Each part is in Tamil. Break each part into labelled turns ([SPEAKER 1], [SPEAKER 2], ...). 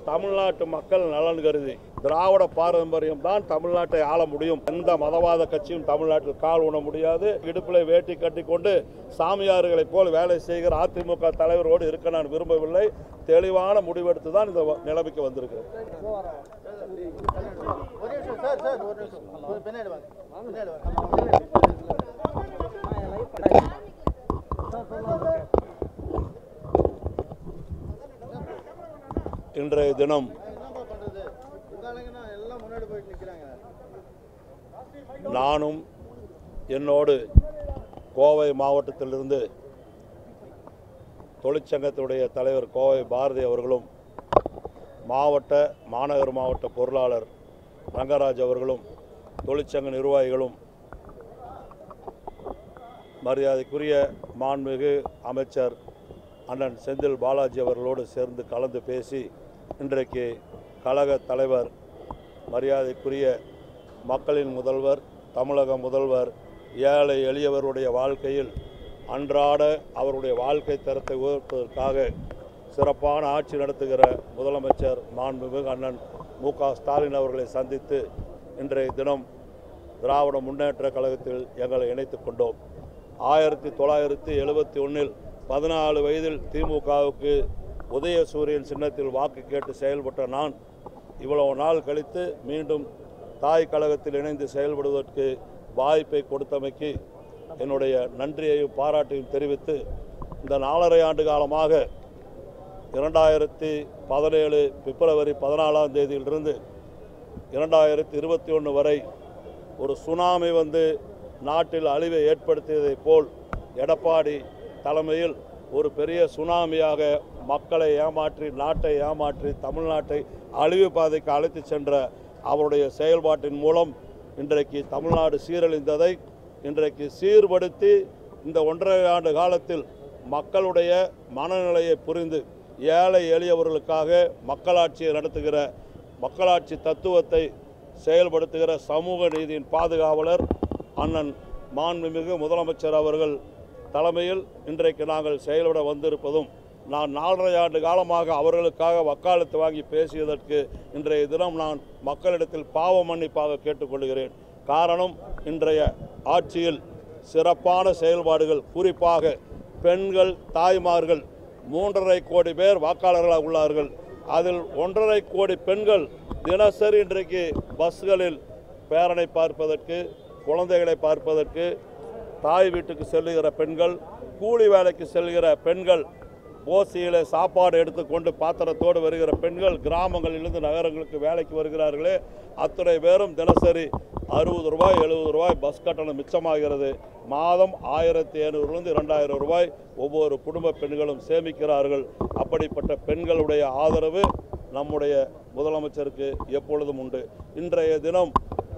[SPEAKER 1] தமிழ்நாட்டு மக்கள் நலன் கருதி திராவிட பாரம்பரியம் தான் தமிழ்நாட்டை ஆள முடியும் எந்த மதவாத கட்சியும் தமிழ்நாட்டில் கால் ஊன முடியாது இடுப்பில் வேட்டி கட்டிக்கொண்டு சாமியார்களைப் போல் வேலை செய்கிற அதிமுக தலைவரோடு இருக்க நான் விரும்பவில்லை தெளிவான முடிவெடுத்து தான் இந்த வ- நிலைமைக்கு வந்திருக்கு
[SPEAKER 2] ஒரு நிமிஷம் சார் சார் ஒரு நிமிஷம் ஒரு பின்னாடி வாங்க பின்னாடி வாங்க
[SPEAKER 1] இன்றைய தினம்
[SPEAKER 2] என்னப்பா பண்றது உட்காந்துங்கன்னா எல்லாம் முன்னாடி போயிட்டு நிக்கிறாங்க
[SPEAKER 1] நானும் என்னோடு கோவை மாவட்டத்திலிருந்து தொழிற்சங்கத்தினுடைய தலைவர் கோவை பாரதி அவர்களும் மாவட்ட மாநகர் மாவட்ட பொருளாளர் ரங்கராஜ் அவர்களும் தொழிற்சங்க நிர்வாகிகளும் மரியாதைக்குரிய மாண்புமிகு அமைச்சர் அண்ணன் செந்தில் பாலாஜி அவர்களோடு சேர்ந்து கலந்து பேசி இன்றைக்கு கழக தலைவர் மரியாதைக்குரிய மக்களின் முதல்வர் தமிழக முதல்வர் ஏழை எளியவருடைய வாழ்க்கையில் அன்றாட அவருடைய வாழ்க்கை தரத்தை உயர்த்துவதற்காக சிறப்பான ஆட்சி நடத்துகிற முதலமைச்சர் மாண்புமிகு அண்ணன் மு க ஸ்டாலின் அவர்களை சந்தித்து இன்றைய தினம் திராவிட முன்னேற்ற கழகத்தில் எங்களை இணைத்துக் கொண்டோம் ஆயிரத்தி தொள்ளாயிரத்தி எழுபத்தி ஒன்றில் பதினாலு வயதில் திமுகவுக்கு உதயசூரியன் சின்னத்தில் வாக்கு கேட்டு செயல்பட்ட நான் இவ்வளவு நாள் கழித்து மீண்டும் தாய் கழகத்தில் இணைந்து செயல்படுவதற்கு வாய்ப்பை கொடுத்தமைக்கு என்னுடைய நன்றியையும் பாராட்டையும் தெரிவித்து இந்த நாலரை ஆண்டு காலமாக இரண்டாயிரத்தி பதினேழு பிப்ரவரி பதினாலாம் தேதியிலிருந்து இரண்டாயிரத்தி இருபத்தி ஒன்று வரை ஒரு சுனாமி வந்து நாட்டில் அழிவை ஏற்படுத்தியதைப் போல் எடப்பாடி தலைமையில் ஒரு பெரிய சுனாமியாக மக்களை ஏமாற்றி நாட்டை ஏமாற்றி தமிழ்நாட்டை அழிவு பாதைக்கு அழைத்து சென்ற அவருடைய செயல்பாட்டின் மூலம் இன்றைக்கு தமிழ்நாடு சீரழிந்ததை இன்றைக்கு சீர்படுத்தி இந்த ஒன்றரை ஆண்டு காலத்தில் மக்களுடைய மனநிலையை புரிந்து ஏழை எளியவர்களுக்காக மக்களாட்சியை நடத்துகிற மக்களாட்சி தத்துவத்தை செயல்படுத்துகிற சமூக நீதியின் பாதுகாவலர் அண்ணன் மாண்புமிகு முதலமைச்சர் அவர்கள் தலைமையில் இன்றைக்கு நாங்கள் செயல்பட வந்திருப்பதும் நான் நாலரை ஆண்டு காலமாக அவர்களுக்காக வக்காலத்து வாங்கி பேசியதற்கு இன்றைய தினம் நான் மக்களிடத்தில் பாவ மன்னிப்பாக கேட்டுக்கொள்கிறேன் காரணம் இன்றைய ஆட்சியில் சிறப்பான செயல்பாடுகள் குறிப்பாக பெண்கள் தாய்மார்கள் மூன்றரை கோடி பேர் வாக்காளர்களாக உள்ளார்கள் அதில் ஒன்றரை கோடி பெண்கள் தினசரி இன்றைக்கு பஸ்களில் பேரனை பார்ப்பதற்கு குழந்தைகளை பார்ப்பதற்கு தாய் வீட்டுக்கு செல்லுகிற பெண்கள் கூலி வேலைக்கு செல்கிற பெண்கள் ஓசியில் சாப்பாடு எடுத்துக்கொண்டு பாத்திரத்தோடு வருகிற பெண்கள் கிராமங்களிலிருந்து நகரங்களுக்கு வேலைக்கு வருகிறார்களே அத்தனை பேரும் தினசரி அறுபது ரூபாய் எழுபது ரூபாய் பஸ் கட்டணம் மிச்சமாகிறது மாதம் ஆயிரத்தி ஐநூறுலேருந்து இரண்டாயிரம் ரூபாய் ஒவ்வொரு குடும்ப பெண்களும் சேமிக்கிறார்கள் அப்படிப்பட்ட பெண்களுடைய ஆதரவு நம்முடைய முதலமைச்சருக்கு எப்பொழுதும் உண்டு இன்றைய தினம்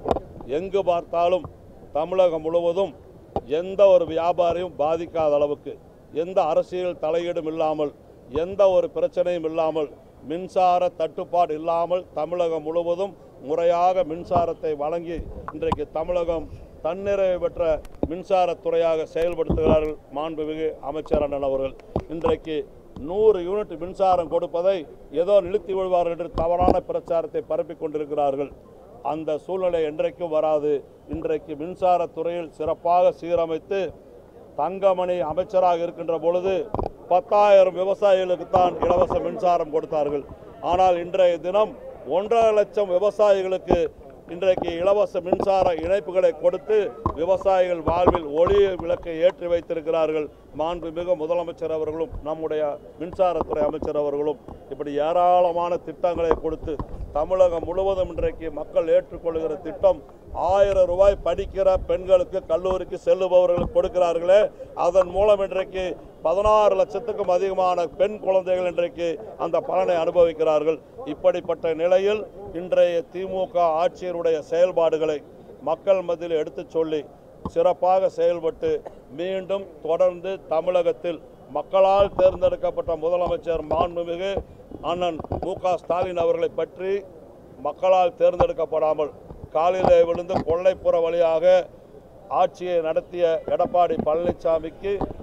[SPEAKER 1] எங்கு பார்த்தாலும் தமிழகம் முழுவதும் எந்த ஒரு வியாபாரியும் பாதிக்காத அளவுக்கு எந்த அரசியல் தலையீடும் இல்லாமல் எந்த ஒரு பிரச்சனையும் இல்லாமல் மின்சார தட்டுப்பாடு இல்லாமல் தமிழகம் முழுவதும் முறையாக மின்சாரத்தை வழங்கி இன்றைக்கு தமிழகம் தன்னிறைவு பெற்ற மின்சாரத்துறையாக செயல்படுத்துகிறார்கள் மாண்புமிகு அமைச்சர் அண்ணன் அவர்கள் இன்றைக்கு நூறு யூனிட் மின்சாரம் கொடுப்பதை ஏதோ நிறுத்தி விடுவார்கள் என்று தவறான பிரச்சாரத்தை பரப்பிக் கொண்டிருக்கிறார்கள் அந்த சூழ்நிலை என்றைக்கும் வராது இன்றைக்கு மின்சாரத்துறையில் சிறப்பாக சீரமைத்து தங்கமணி அமைச்சராக இருக்கின்ற பொழுது பத்தாயிரம் விவசாயிகளுக்கு தான் இலவச மின்சாரம் கொடுத்தார்கள் ஆனால் இன்றைய தினம் ஒன்றரை லட்சம் விவசாயிகளுக்கு இன்றைக்கு இலவச மின்சார இணைப்புகளை கொடுத்து விவசாயிகள் வாழ்வில் ஒளி விளக்கை ஏற்றி வைத்திருக்கிறார்கள் மாண்புமிகு முதலமைச்சர் அவர்களும் நம்முடைய மின்சாரத்துறை அமைச்சர் அவர்களும் இப்படி ஏராளமான திட்டங்களை கொடுத்து தமிழகம் முழுவதும் இன்றைக்கு மக்கள் ஏற்றுக்கொள்கிற திட்டம் ஆயிரம் ரூபாய் படிக்கிற பெண்களுக்கு கல்லூரிக்கு செல்லுபவர்களுக்கு கொடுக்கிறார்களே அதன் மூலம் இன்றைக்கு பதினாறு லட்சத்துக்கும் அதிகமான பெண் குழந்தைகள் இன்றைக்கு அந்த பலனை அனுபவிக்கிறார்கள் இப்படிப்பட்ட நிலையில் இன்றைய திமுக ஆட்சியருடைய செயல்பாடுகளை மக்கள் மத்தியில் எடுத்துச் சொல்லி சிறப்பாக செயல்பட்டு மீண்டும் தொடர்ந்து தமிழகத்தில் மக்களால் தேர்ந்தெடுக்கப்பட்ட முதலமைச்சர் மாண்புமிகு அண்ணன் மு க ஸ்டாலின் அவர்களை பற்றி மக்களால் தேர்ந்தெடுக்கப்படாமல் காலிலே விழுந்து கொள்ளைப்புற வழியாக ஆட்சியை நடத்திய எடப்பாடி பழனிசாமிக்கு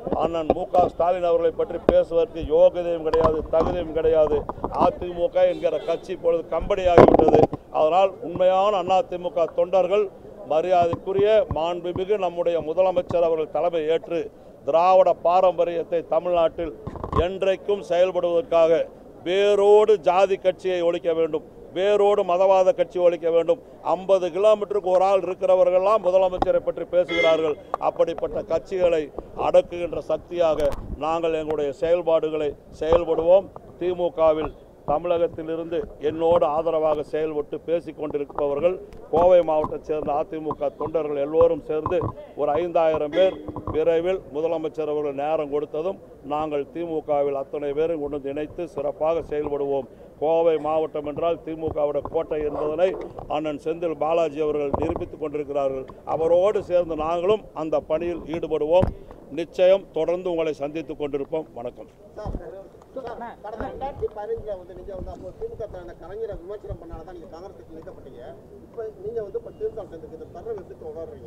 [SPEAKER 1] அண்ணன் மு க ஸ்டாலின் அவர்களை பற்றி பேசுவதற்கு யோகியதையும் கிடையாது தகுதியும் கிடையாது அதிமுக என்கிற கட்சி இப்பொழுது கம்பெனியாகிவிட்டது அதனால் உண்மையான அதிமுக தொண்டர்கள் மரியாதைக்குரிய மாண்புமிகு நம்முடைய முதலமைச்சர் அவர்கள் தலைமை ஏற்று திராவிட பாரம்பரியத்தை தமிழ்நாட்டில் என்றைக்கும் செயல்படுவதற்காக வேரோடு ஜாதி கட்சியை ஒழிக்க வேண்டும் வேரோடு மதவாத கட்சி ஒழிக்க வேண்டும் ஐம்பது கிலோமீட்டருக்கு ஒரு ஆள் இருக்கிறவர்கள்லாம் முதலமைச்சரை பற்றி பேசுகிறார்கள் அப்படிப்பட்ட கட்சிகளை அடக்குகின்ற சக்தியாக நாங்கள் எங்களுடைய செயல்பாடுகளை செயல்படுவோம் திமுகவில் தமிழகத்திலிருந்து என்னோடு ஆதரவாக செயல்பட்டு பேசிக் கொண்டிருப்பவர்கள் கோவை மாவட்டத்தைச் சேர்ந்த அதிமுக தொண்டர்கள் எல்லோரும் சேர்ந்து ஒரு ஐந்தாயிரம் பேர் விரைவில் முதலமைச்சர் அவர்கள் நேரம் கொடுத்ததும் நாங்கள் திமுகவில் அத்தனை பேரும் கொண்டு வந்து இணைத்து சிறப்பாக செயல்படுவோம் கோவை மாவட்டம் என்றால் திமுகவோட கோட்டை என்பதனை அண்ணன் செந்தில் பாலாஜி அவர்கள் நிரூபித்துக் கொண்டிருக்கிறார்கள் அவரோடு சேர்ந்து நாங்களும் அந்த பணியில் ஈடுபடுவோம் நிச்சயம் தொடர்ந்து உங்களை சந்தித்துக் கொண்டிருப்போம் வணக்கம்
[SPEAKER 2] சார், சார், கடந்த ரெண்டாயிரத்தி பதினஞ்சுல வந்து நீங்க வந்து அப்போ திமுக தலைவர் கலைஞரை விமர்சனம் பண்ணால தான் நீங்க காங்கிரஸ் கட்சி நீக்கப்பட்டீங்க இப்போ நீங்க வந்து இப்போ திமுக சேர்ந்துருக்கு இந்த தருணம் எப்படி தொடர்றீங்க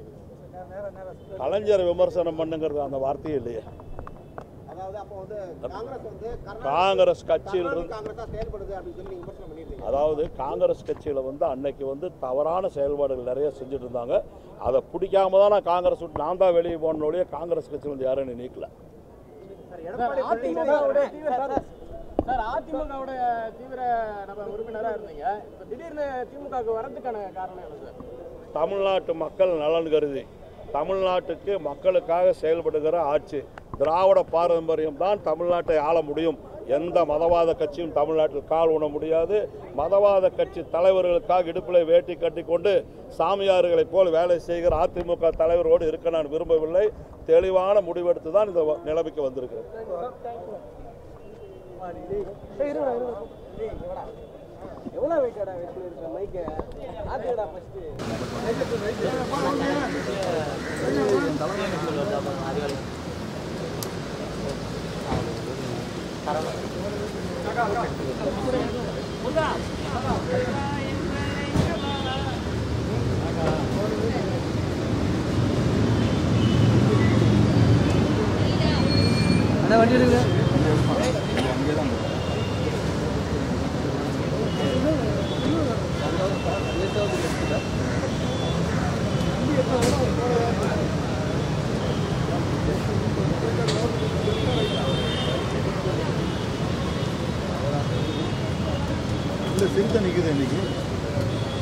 [SPEAKER 1] கலைஞர் விமர்சனம் பண்ணுங்கிறது அந்த வார்த்தையே இல்லையே
[SPEAKER 2] அதாவது அப்போ வந்து காங்கிரஸ் வந்து கர்நாடக-
[SPEAKER 1] காங்கிரஸ் கட்சியில்
[SPEAKER 2] கர்நாடக
[SPEAKER 1] இருந்து
[SPEAKER 2] காங்கிரஸா செயல்படுது அப்படின்னு சொல்லி நீங்க விமர்சனம் பண்ணியிருந்தீங்க
[SPEAKER 1] அதாவது காங்கிரஸ் கட்சியில் வந்து அன்னைக்கு வந்து தவறான செயல்பாடுகள் நிறைய செஞ்சுட்டு இருந்தாங்க அதை பிடிக்காம தான் நான் காங்கிரஸ் விட்டு நான் தான் வெளியே போன ஒழிய காங்கிரஸ் கட்சி வந்து யாரும் என்னை நீக்கல
[SPEAKER 2] எடப்பாடி
[SPEAKER 3] அதிமுகவோட தீவிர சார் சார் அதிமுகவோட தீவிர நம்ம உறுப்பினரா இருந்தீங்க இப்ப திடீர்னு திமுகவுக்கு வரதுக்கான காரணம் என்ன சார்
[SPEAKER 1] தமிழ்நாட்டு மக்கள் நலன் கருதி தமிழ்நாட்டுக்கு மக்களுக்காக செயல்படுகிற ஆட்சி திராவிட பாரம்பரியம் தான் தமிழ்நாட்டை ஆள முடியும் எந்த மதவாத கட்சியும் தமிழ்நாட்டில் கால் ஊன முடியாது மதவாத கட்சி தலைவர்களுக்காக இடுப்பில் வேட்டி கட்டிக்கொண்டு சாமியார்களைப் போல் வேலை செய்கிற அதிமுக தலைவரோடு இருக்க நான் விரும்பவில்லை தெளிவான முடிவெடுத்து தான் இந்த வ- நிலைமைக்கு வந்திருக்கிறேன்
[SPEAKER 3] எவ்வளவு வெயிட்டடா வெயிட் இருக்க மைக்க ஆத்துடா ஃபர்ஸ்ட்
[SPEAKER 4] இல்லை சிறுத்தை நிற்குது இன்னைக்கு